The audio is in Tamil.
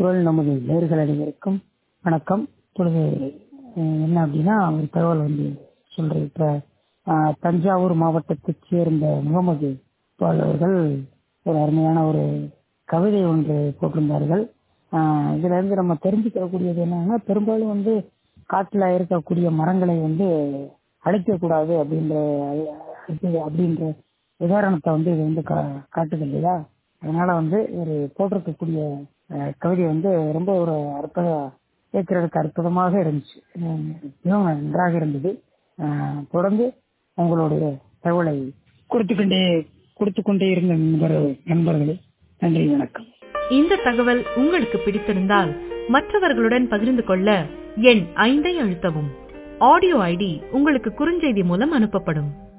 குரல் நமது நேர்கள் அனைவருக்கும் வணக்கம் இப்பொழுது அஹ், என்ன அப்படின்னா ஒரு தகவல் வந்து சொல்றேன் இப்ப அஹ், தஞ்சாவூர் மாவட்டத்தைச் சேர்ந்த முகமது இக்பால் அவர்கள் ஒரு அருமையான ஒரு கவிதை ஒன்று போட்டிருந்தார்கள் ஆஹ் இதுல இருந்து நம்ம தெரிஞ்சுக்கக்கூடியது என்னன்னா பெரும்பாலும் வந்து காட்டுல இருக்கக்கூடிய மரங்களை வந்து அழிக்க கூடாது அப்படின்ற அது- அப்படின்ற உதாரணத்தை வந்து இது வந்து கா- காட்டுது இல்லையா அதனால வந்து ஒரு போட்டிருக்கக்கூடிய அஹ், கவிதை வந்து ரொம்ப ஒரு அற்புத கேட்கறதுக்கு அற்புதமாக இருந்துச்சு உம், மிகவும் நன்றாக இருந்தது ஆஹ், தொடர்ந்து உங்களுடைய தகவலை கொடுத்துக்கொண்டே கொடுத்துக்கொண்டே இருந்த நண்பர் நண்பர்களே நன்றி வணக்கம் இந்த தகவல் உங்களுக்கு பிடித்திருந்தால் மற்றவர்களுடன் பகிர்ந்து கொள்ள எண் ஐந்தை அழுத்தவும் ஆடியோ ஐடி உங்களுக்கு குறுஞ்செய்தி மூலம் அனுப்பப்படும்